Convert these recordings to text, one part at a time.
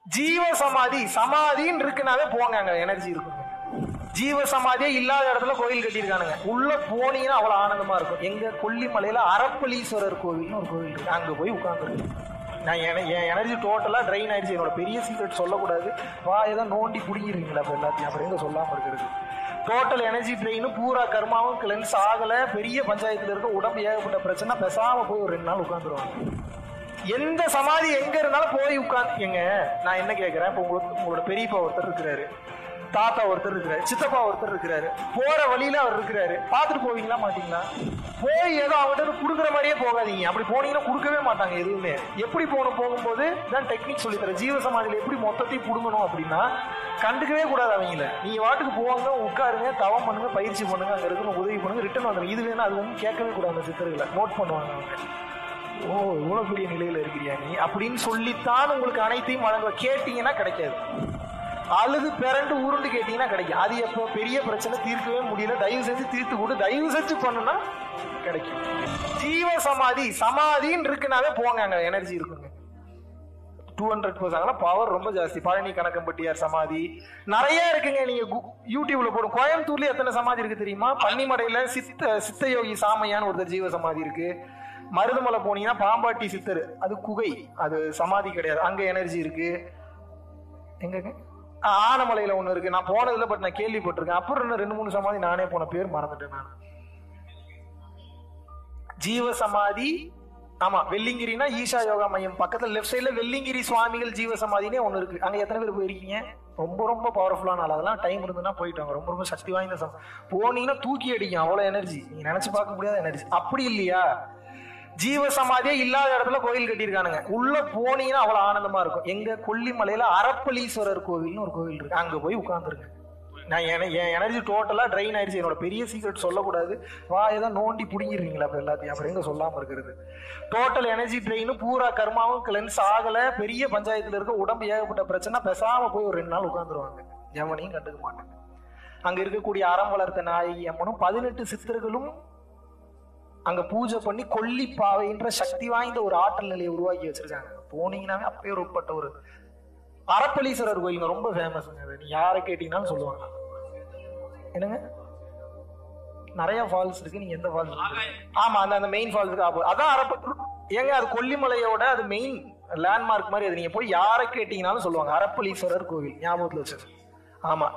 ஜீவ சமாதி சமாதின்னு இருக்குனாவே போங்க அங்க எனர்ஜி இருக்குங்க ஜீவ சமாதியே இல்லாத இடத்துல கோயில் கட்டியிருக்கானுங்க உள்ள போனீங்கன்னா அவ்வளவு ஆனந்தமா இருக்கும் எங்க கொல்லிமலையில அரப்பளீஸ்வரர் கோவில்னு ஒரு கோவில் இருக்கு அங்க போய் உட்கார்ந்துருக்கு நான் என- என் எனர்ஜி டோட்டலா ட்ரெயின் ஆயிடுச்சு என்னோட பெரிய சீக்ரெட் சொல்லக்கூடாது வா ஏதோ நோண்டி குடிக்கிறீங்களா அப்ப எல்லாத்தையும் அப்புறம் எங்க சொல்லாம இருக்கிறது டோட்டல் எனர்ஜி ட்ரெயின் பூரா கர்மாவும் கிளென்ஸ் ஆகல பெரிய பஞ்சாயத்துல இருக்க உடம்பு ஏகப்பட்ட பிரச்சனை பேசாம போய் ஒரு ரெண்டு நாள் உட்காந்துருவாங்க எந்த சமாதி எங்க இருந்தாலும் போய் உட்காந்து எங்க நான் என்ன கேக்குறேன் இப்போ உங்களுக்கு உங்களோட பெரியப்பா ஒருத்தர் இருக்கிறாரு தாத்தா ஒருத்தர் இருக்கிறாரு சித்தப்பா ஒருத்தர் இருக்கிறாரு போற வழியில அவர் இருக்கிறாரு பார்த்துட்டு போவீங்களா மாட்டீங்களா போய் ஏதோ அவங்ககிட்ட குடுக்குற மாதிரியே போகாதீங்க அப்படி போனீங்கன்னா கொடுக்கவே மாட்டாங்க எதுவுமே எப்படி போகணும் போகும்போது தான் டெக்னிக் சொல்லி தரேன் ஜீவ சமாதியில எப்படி மொத்தத்தையும் புடுங்கணும் அப்படின்னா கண்டுக்கவே கூடாது அவங்கள நீங்க வாட்டுக்கு போவாங்க உட்காருங்க தவம் பண்ணுங்க பயிற்சி பண்ணுங்க அங்க இருக்கிற உதவி பண்ணுங்க ரிட்டர்ன் வந்துருங்க இது வேணும் அது வந்து கேட்கவே கூடாது அந்த சித்தர்களை நோட் பண்ணுவாங்க அவங்க ஓ இவ்வளவு பெரிய நிலையில இருக்கிறியா நீ அப்படின்னு சொல்லித்தான் உங்களுக்கு அனைத்தையும் வழங்க கேட்டீங்கன்னா கிடைக்காது அழுது பிறண்டு உருண்டு கேட்டீங்கன்னா கிடைக்கும் அது எப்போ பெரிய பிரச்சனை தீர்க்கவே முடியல தயவு செஞ்சு தீர்த்து கொடு தயவு செஞ்சு பண்ணுனா கிடைக்கும் ஜீவ சமாதி சமாதின்னு இருக்குனாவே போங்க அங்க எனர்ஜி இருக்குங்க டூ ஹண்ட்ரட் பர்சன்ட் பவர் ரொம்ப ஜாஸ்தி பழனி கணக்கம்பட்டியார் சமாதி நிறைய இருக்குங்க நீங்க கு- யூடியூப்ல போடும் கோயம்புத்தூர்ல எத்தனை சமாதி இருக்கு தெரியுமா பன்னிமடையில சித்த சித்த யோகி சாமையான்னு ஒருத்தர் ஜீவ சமாதி இருக்கு மருதமலை போனீங்கன்னா பாம்பாட்டி சித்தர் அது குகை அது சமாதி கிடையாது அங்க எனர்ஜி இருக்கு எங்கங்க ஆ, ஆனமலையில ஒண்ணு இருக்கு நான் போனதில்ல பட் நான் கேள்விப்பட்டிருக்கேன் அப்புறம் இன்னும் ரெண்டு மூணு சமாதி நானே போன பேர் மறந்துட்டேன் நான் ஜீவ சமாதி ஆமா வெள்ளிங்கிரினா ஈஷா யோகா மையம் பக்கத்துல லெஃப்ட் சைடுல வெள்ளிங்கிரி சுவாமிகள் ஜீவ சமாதினே ஒண்ணு இருக்கு அங்க எத்தனை பேர் போயிருக்கீங்க ரொம்ப ரொம்ப பவர்ஃபுல்லான ஆள் அதெல்லாம் டைம் இருந்ததுன்னா போயிட்டு வாங்க ரொம்ப ரொம்ப சக்தி வாய்ந்த சம் போனீங்கன்னா தூக்கி அடிக்கும் அவ்வளவு எனர்ஜி நீங்க நினைச்சு பார்க்க முடியாத எனர்ஜி அப்படி இல்லையா ஜீவ சமாதியே இல்லாத இடத்துல கோயில் கட்டியிருக்கானுங்க உள்ள போனீங்கன்னா அவ்வளவு ஆனந்தமா இருக்கும் எங்க கொல்லிமலையில அரப்பளீஸ்வரர் கோவில்னு ஒரு கோவில் இருக்கு அங்க போய் உட்கார்ந்துருங்க நான் என- என் எனர்ஜி டோட்டலா ட்ரெயின் ஆயிடுச்சு என்னோட பெரிய சீக்ரெட் சொல்லக்கூடாது வா ஏதோ நோண்டி பிடிங்கிடுறீங்களா அப்ப எல்லாத்தையும் அப்புறம் எங்க சொல்லாம இருக்கிறது டோட்டல் எனர்ஜி ட்ரெயின் பூரா கர்மாவும் கிளென்ஸ் ஆகல பெரிய பஞ்சாயத்துல இருக்க உடம்பு ஏகப்பட்ட பிரச்சனை பேசாம போய் ஒரு ரெண்டு நாள் உட்காந்துருவாங்க எவனையும் கண்டுக்க மாட்டாங்க அங்க இருக்கக்கூடிய அறம் வளர்த்த நாயகி அம்மனும் பதினெட்டு சித்தர்களும் அங்க பூஜை பண்ணி கொல்லிப்பாவைன்ற சக்தி வாய்ந்த ஒரு ஆற்றல் நிலையை உருவாக்கி வச்சிருக்காங்க போனீங்கன்னாவே அப்பயே உட்பட்ட ஒரு அரப்பளீஸ்வரர் கோயிலுங்க ரொம்ப ஃபேமஸ்ங்க அது நீ யாரை கேட்டீங்கன்னாலும் சொல்லுவாங்க என்னங்க நிறைய ஃபால்ஸ் இருக்கு நீங்க எந்த ஃபால்ஸ் ஆமா அந்த அந்த மெயின் ஃபால்ஸ் இருக்கு ஆப்போ- அதான் அரப்ப ஏங்க அது கொல்லிமலையோட அது மெயின் லேண்ட்மார்க் மாதிரி அது நீங்க போய் யாரை கேட்டீங்கன்னாலும் சொல்லுவாங்க அரப்பளீஸ்வரர் கோவில் ஞாபகத்துல வச்சு ஆமா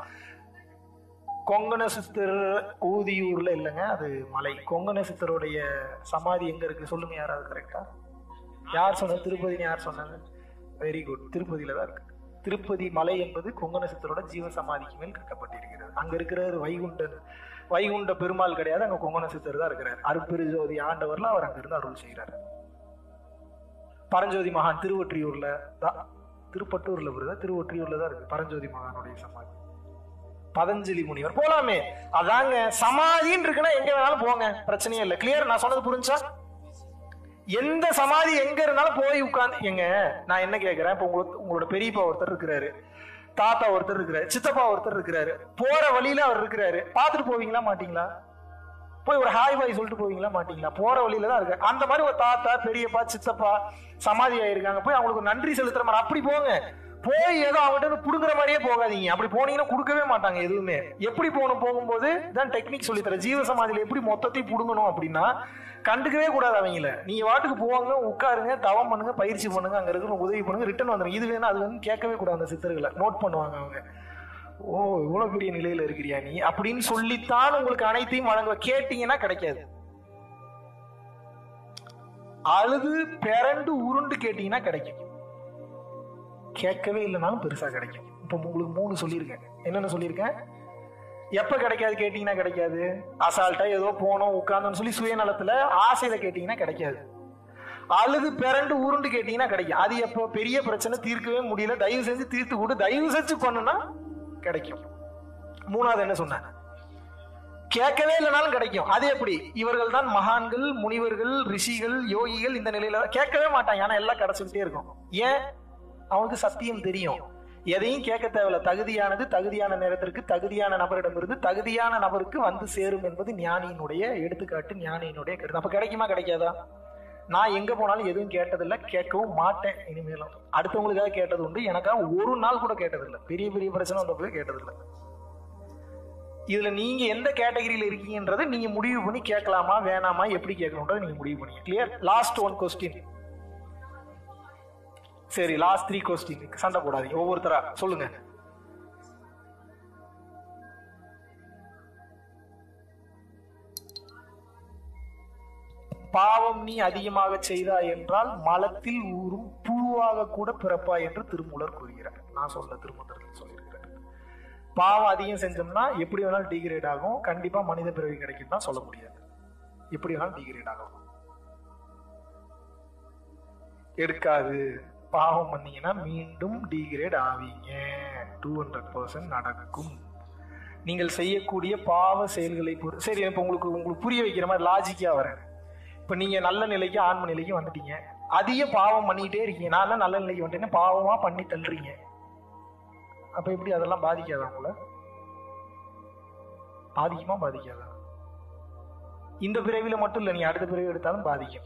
கொங்கண சித்தர் ஊதியூர்ல இல்லைங்க அது மலை கொங்கண சித்தருடைய சமாதி எங்க இருக்கு சொல்லுங்க யாராவது கரெக்டா யார் சொன்னது திருப்பதின்னு யார் சொன்னாங்க வெரி குட் திருப்பதியில தான் இருக்கு திருப்பதி மலை என்பது கொங்கண சித்தரோட ஜீவ சமாதிக்கு மேல் கட்டப்பட்டிருக்கிறது அங்க இருக்கிற வைகுண்டன் வைகுண்ட பெருமாள் கிடையாது அங்க கொங்கண சித்தர் தான் இருக்கிறார் அருப்பெருஜோதி ஆண்டவர்ல அவர் அங்க இருந்து அருள் செய்கிறார் பரஞ்சோதி மகான் திருவொற்றியூர்ல தான் திருப்பட்டூர்ல வருதா திருவொற்றியூர்ல தான் இருக்கு பரஞ்சோதி மகானுடைய சமாதி பதஞ்சலி முனிவர் போலாமே அதாங்க சமாதின்னு இருக்குன்னா எங்க வேணாலும் போங்க பிரச்சனையே இல்லை கிளியர் நான் சொன்னது புரிஞ்சா எந்த சமாதி எங்க இருந்தாலும் போய் உட்கார்ந்து எங்க நான் என்ன கேக்குறேன் இப்போ உங்களுக்கு உங்களோட பெரியப்பா ஒருத்தர் இருக்கிறாரு தாத்தா ஒருத்தர் இருக்கிறாரு சித்தப்பா ஒருத்தர் இருக்கிறாரு போற வழியில அவர் இருக்கிறாரு பார்த்துட்டு போவீங்களா மாட்டீங்களா போய் ஒரு ஹாய் பாய் சொல்லிட்டு போவீங்களா மாட்டீங்களா போற வழியில தான் இருக்கு அந்த மாதிரி ஒரு தாத்தா பெரியப்பா சித்தப்பா சமாதி ஆயிருக்காங்க போய் அவங்களுக்கு ஒரு நன்றி செலுத்துற மாதிரி அப்படி போங்க போய் ஏதோ அவங்ககிட்ட இருந்து புடுங்குற மாதிரியே போகாதீங்க அப்படி போனீங்கன்னா கொடுக்கவே மாட்டாங்க எதுவுமே எப்படி போகணும் போகும்போது தான் டெக்னிக் சொல்லி தரேன் ஜீவ சமாதியில எப்படி மொத்தத்தையும் புடுங்கணும் அப்படின்னா கண்டுக்கவே கூடாது அவங்கள நீங்க வாட்டுக்கு போவாங்க உட்காருங்க தவம் பண்ணுங்க பயிற்சி பண்ணுங்க அங்க இருக்கிற உதவி பண்ணுங்க ரிட்டர்ன் வந்துருங்க இது வேணும் அது வந்து கேட்கவே கூடாது அந்த சித்தர்களை நோட் பண்ணுவாங்க அவங்க ஓ இவ்வளவு பெரிய நிலையில இருக்கிறியா நீ அப்படின்னு சொல்லித்தான் உங்களுக்கு அனைத்தையும் வழங்க கேட்டீங்கன்னா கிடைக்காது அழுது பிறண்டு உருண்டு கேட்டீங்கன்னா கிடைக்கும் கேட்கவே இல்லைனாலும் பெருசா கிடைக்கும் இப்ப உங்களுக்கு மூணு சொல்லியிருக்கேன் என்னென்ன சொல்லியிருக்கேன் எப்ப கிடைக்காது கேட்டீங்கன்னா கிடைக்காது அசால்ட்டா ஏதோ போனோம் உட்கார்ந்தோம்னு சொல்லி சுயநலத்துல ஆசையில கேட்டீங்கன்னா கிடைக்காது அழுது பிறண்டு உருண்டு கேட்டீங்கன்னா கிடைக்கும் அது எப்போ பெரிய பிரச்சனை தீர்க்கவே முடியல தயவு செஞ்சு தீர்த்து கொடு தயவு செஞ்சு பண்ணுனா கிடைக்கும் மூணாவது என்ன சொன்னேன் கேட்கவே இல்லைனாலும் கிடைக்கும் அது எப்படி இவர்கள் தான் மகான்கள் முனிவர்கள் ரிஷிகள் யோகிகள் இந்த நிலையில கேட்கவே மாட்டாங்க ஆனா எல்லாம் கிடைச்சுக்கிட்டே இருக்கும் ஏன் அவனுக்கு சத்தியம் தெரியும் எதையும் கேட்க தேவையில்ல தகுதியானது தகுதியான நேரத்திற்கு தகுதியான நபரிடமிருந்து தகுதியான நபருக்கு வந்து சேரும் என்பது ஞானியினுடைய எடுத்துக்காட்டு ஞானியினுடைய கருத்து அப்ப கிடைக்குமா கிடைக்காதா நான் எங்க போனாலும் எதுவும் கேட்டதில்லை கேட்கவும் மாட்டேன் இனிமேலும் அடுத்தவங்களுக்காக கேட்டது உண்டு எனக்காக ஒரு நாள் கூட கேட்டதில்லை பெரிய பெரிய பிரச்சனை வந்தப்போ கேட்டதில்லை இதுல நீங்க எந்த கேட்டகரியில இருக்கீங்கன்றதை நீங்க முடிவு பண்ணி கேட்கலாமா வேணாமா எப்படி கேட்கணுன்றதை நீங்க முடிவு பண்ணி கிளியர் லாஸ்ட் ஒன் கொஸ்டின் சரி லாஸ்ட் த்ரீ கொஸ்டின் சண்டை போடாதீங்க ஒவ்வொருத்தரா சொல்லுங்க பாவம் நீ அதிகமாக செய்தாய் என்றால் மலத்தில் ஊறும் புழுவாக கூட பிறப்பாய் என்று திருமூலர் கூறுகிறார் நான் சொன்ன திருமூலர் சொல்லியிருக்கிறார் பாவம் அதிகம் செஞ்சோம்னா எப்படி வேணாலும் டிகிரேட் ஆகும் கண்டிப்பா மனித பிறவி கிடைக்கும் தான் சொல்ல முடியாது எப்படி வேணாலும் டிகிரேட் ஆகும் எடுக்காது பாவம் பண்ணீங்கன்னா மீண்டும் டிகிரேட் ஆவீங்க டூ ஹண்ட்ரட் பர்சன்ட் நடக்கும் நீங்கள் செய்யக்கூடிய பாவ செயல்களை பொறு சரி இப்போ உங்களுக்கு உங்களுக்கு புரிய வைக்கிற மாதிரி லாஜிக்கா வரேன் இப்போ நீங்க நல்ல நிலைக்கு ஆன்ம நிலைக்கு வந்துட்டீங்க அதிக பாவம் பண்ணிட்டே இருக்கீங்க நான் தான் நல்ல நிலைக்கு வந்துட்டேன்னு பாவமா பண்ணி தள்ளுறீங்க அப்ப எப்படி அதெல்லாம் பாதிக்காதா உங்களை பாதிக்குமா பாதிக்காதா இந்த பிறவில மட்டும் இல்ல நீ அடுத்த பிறவி எடுத்தாலும் பாதிக்கும்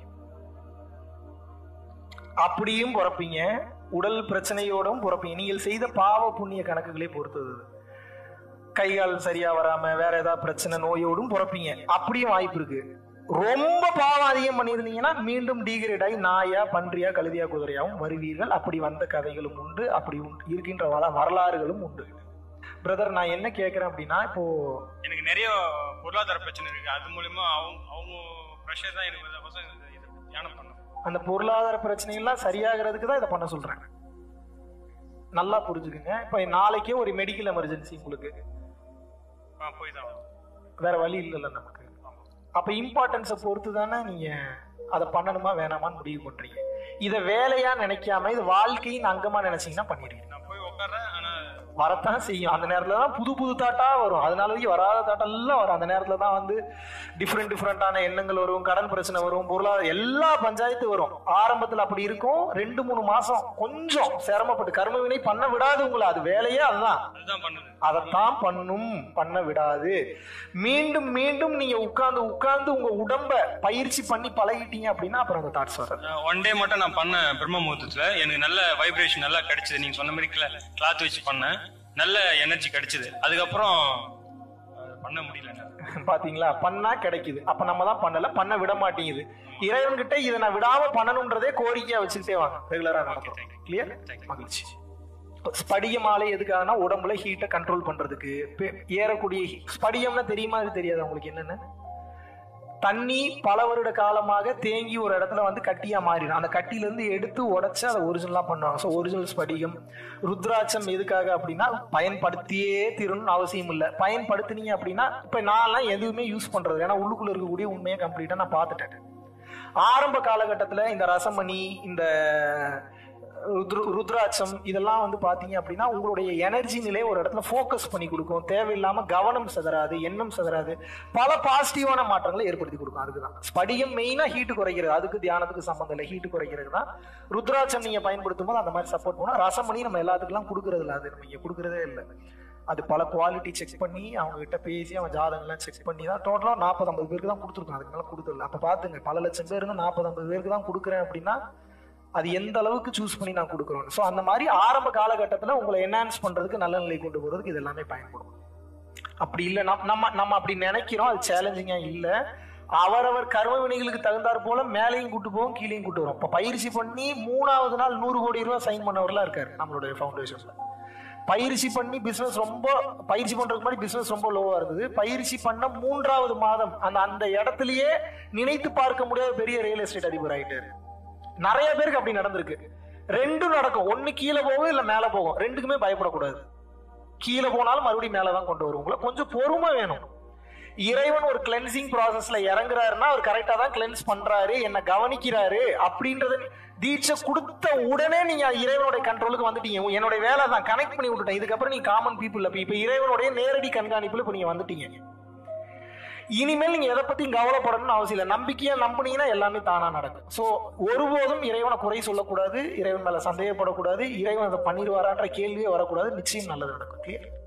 அப்படியும் பிறப்பீங்க உடல் பிரச்சனையோடும் பிறப்பீங்க நீங்கள் செய்த பாவ புண்ணிய கணக்குகளை பொறுத்தது இது. கை கால் சரியா வராம வேற ஏதாவது பிரச்சனை நோயோடும் பிறப்பீங்க அப்படியும் வாய்ப்பு இருக்கு ரொம்ப பாவம் அதிகம் பண்ணியிருந்தீங்கன்னா மீண்டும் டீகிரேட் ஆகி நாயா பன்றியா கழுதியா குதிரையாவும் வருவீர்கள் அப்படி வந்த கதைகளும் உண்டு அப்படி உண்டு இருக்கின்ற வள வரலாறுகளும் உண்டு பிரதர் நான் என்ன கேட்கறேன் அப்படின்னா இப்போ எனக்கு நிறைய பொருளாதார பிரச்சனை இருக்கு அது மூலியமா அவங்க அவங்க ப்ரெஷர் தான் எனக்கு வருது. அப்பதான் இது இதை தியானம் பண்ணணும் அந்த பொருளாதார பிரச்சனைகள்லாம் சரியாகிறதுக்கு தான் இதை பண்ண சொல்றேன் நல்லா புரிஞ்சுக்குங்க இப்போ நாளைக்கே ஒரு மெடிக்கல் எமர்ஜென்சி உங்களுக்கு ஆ போய் தான் ஆகணும். வேற வழி இல்லைல்ல நமக்கு அப்ப இம்பார்ட்டன்ஸை பொறுத்து தானே நீங்க அதை பண்ணணுமா வேணாமான்னு முடிவு பண்றீங்க இதை வேலையா நினைக்காம இது வாழ்க்கையின் அங்கமா நினைச்சீங்கன்னா பண்ணிடுவீங்க நான் போய் உட்கார்றேன் ஆனா வரத்தான் செய்யும் அந்த நேரத்துல தான் புது புது தாட்டா வரும் அதனாலதான் வராத தாட்டெல்லாம் வரும் அந்த நேரத்துல தான் வந்து டிஃப்ரெண்ட் டிஃப்ரெண்டான எண்ணங்கள் வரும் கடன் பிரச்சனை வரும் பொருளாதார எல்லா பஞ்சாயத்து வரும் ஆரம்பத்துல அப்படி இருக்கும் ரெண்டு மூணு மாசம் கொஞ்சம் சிரமப்பட்டு கர்ம வினை பண்ண விடாது உங்களை அது வேலையே அதுதான் அதுதான் பண்ணுது அதைத்தான் பண்ணும் பண்ண விடாது மீண்டும் மீண்டும் நீங்க உட்கார்ந்து உட்கார்ந்து உங்க உடம்ப பயிற்சி பண்ணி பழகிட்டீங்க அப்படின்னா அப்புறம் அந்த தாட்ஸ் வராது ஒன் டே மட்டும் நான் பண்ணேன் பிரம்ம முகூர்த்தத்துல எனக்கு நல்ல வைப்ரேஷன் நல்லா கிடைச்சது நீங்க சொன்ன மாதிரி கிளாத் வச்சு பண்ணேன் நல்ல எனர்ஜி கிடைச்சது அதுக்கப்புறம் அது பண்ண முடியல என்னால. பாத்தீங்களா பண்ணா கிடைக்குது அப்ப நம்ம தான் பண்ணல பண்ண விட மாட்டேங்குது இறைவன் கிட்ட இதை நான் விடாம பண்ணணும்ன்றதே கோரிக்கையா வச்சுக்கிட்டே வாங்க ரெகுலரா நடக்கும் கிளியர் மகிழ்ச்சி ஸ்படிக மாலை எதுக்காகனா உடம்புல ஹீட்டை கண்ட்ரோல் பண்றதுக்கு பெ- ஏறக்கூடிய heat- ஸ்படிகம்னா தெரியுமா அது தெரியாது உங்களுக்கு என்னன்னு தண்ணி பல வருட காலமாக தேங்கி ஒரு இடத்துல வந்து கட்டியா மாறிடும் அந்த கட்டில இருந்து எடுத்து உடைச்சு அதை ஒரிஜினலா பண்ணுவாங்க ஸோ ஒரிஜினல் ஸ்படிகம் ருத்ராட்சம் எதுக்காக அப்படின்னா பயன்படுத்தியே தீரணும்னு அவசியம் இல்லை பயன்படுத்துனீங்க அப்படின்னா இப்ப நான்லாம் எதுவுமே யூஸ் பண்றது ஏன்னா உள்ளுக்குள்ள இருக்கக்கூடிய உண்மையை கம்ப்ளீட்டா நான் பார்த்துட்டேன் ஆரம்ப காலகட்டத்துல இந்த ரசமணி இந்த ருத்ரு- ருத்ராட்சம் இதெல்லாம் வந்து பாத்தீங்க அப்படின்னா உங்களுடைய எனர்ஜி நிலையை ஒரு இடத்துல ஃபோக்கஸ் பண்ணி கொடுக்கும் தேவையில்லாம கவனம் சிதறாது எண்ணம் சிதறாது பல பாசிட்டிவான மாற்றங்களை ஏற்படுத்தி கொடுக்கும் அதுக்குதான் ஸ்படிகம் மெயினா ஹீட்டு குறைக்கிறது அதுக்கு தியானத்துக்கு சம்மந்தம் இல்லை ஹீட்டு குறைக்கிறது தான் ருத்ராட்சம் நீங்க பயன்படுத்தும் போது அந்த மாதிரி சப்போர்ட் பண்ணும் ரசமணி நம்ம எல்லாத்துக்குலாம் கொடுக்கறது இல்லை அது நம்ம இங்க கொடுக்கறதே இல்லை அது பல குவாலிட்டி செக் பண்ணி அவங்க கிட்ட பேசி அவன் ஜாதகம்லாம் செக் பண்ணி தான் டோட்டலாக நாற்பது ஐம்பது பேருக்கு தான் கொடுத்துருக்கோம் அதுக்கு மேலே கொடுத்துடல அப்போ பார்த்துங்க பல லட்சம் பேருக்கு நாற்பது ஐம்பது பேருக்கு தான் கொடுக்குறேன் அப்படின்னா அது எந்த அளவுக்கு சூஸ் பண்ணி நான் கொடுக்குறோம் ஸோ அந்த மாதிரி ஆரம்ப காலகட்டத்தில் உங்களை என்ஹான்ஸ் பண்றதுக்கு நல்ல நிலை கொண்டு போறதுக்கு இது எல்லாமே பயன்படும் அப்படி இல்லை நம்ம நம்ம நம்ம அப்படி நினைக்கிறோம் அது சேலஞ்சிங்கா இல்லை அவரவர் கர்ம வினைகளுக்கு தகுந்தாற் போல மேலையும் கூட்டு போவோம் கீழையும் கூட்டு வரும் இப்போ பயிற்சி பண்ணி மூணாவது நாள் நூறு கோடி ரூபாய் சைன் பண்ணவர்லாம் இருக்காரு நம்மளுடைய ஃபவுண்டேஷன்ல பயிற்சி பண்ணி பிசினஸ் ரொம்ப பயிற்சி பண்றதுக்கு முன்னாடி பிசினஸ் ரொம்ப லோவா இருந்தது பயிற்சி பண்ண மூன்றாவது மாதம் அந்த அந்த இடத்துலயே நினைத்து பார்க்க முடியாத பெரிய ரியல் எஸ்டேட் அதிபர் ஆயிட்டாரு நிறைய பேருக்கு அப்படி நடந்திருக்கு ரெண்டும் நடக்கும் ஒண்ணு கீழே போகும் இல்ல மேல போகும் ரெண்டுக்குமே பயப்படக்கூடாது கீழே போனாலும் மறுபடியும் மேல தான் கொண்டு வரும் உங்களை கொஞ்சம் பொறுமை வேணும் இறைவன் ஒரு கிளென்சிங் ப்ராசஸ்ல இறங்குறாருன்னா அவர் கரெக்டா தான் கிளென்ஸ் பண்றாரு என்ன கவனிக்கிறாரு அப்படின்றத நீ- தீட்சை கொடுத்த உடனே நீங்க இறைவனுடைய கண்ட்ரோலுக்கு வந்துட்டீங்க என்னுடைய வேலை தான் கனெக்ட் பண்ணி விட்டுட்டேன் இதுக்கப்புறம் நீ காமன் பீப்புள் அப்ப இப்ப இறைவனுடைய நேரடி கண்காணிப்புல இப்ப நீங்க வந்துட்டீங்க இனிமேல் நீங்க எதை பத்தியும் கவலைப்படணும்னு அவசியம் இல்லை நம்பிக்கையா நம்புனீங்கன்னா எல்லாமே தானா நடக்கும் சோ ஒருபோதும் இறைவனை குறை சொல்லக்கூடாது இறைவன் மேல சந்தேகப்படக்கூடாது இறைவன் அதை பண்ணிடுவாரான்ற கேள்வியே வரக்கூடாது நிச்சயம் நல்லது நடக்கும் கிளியர்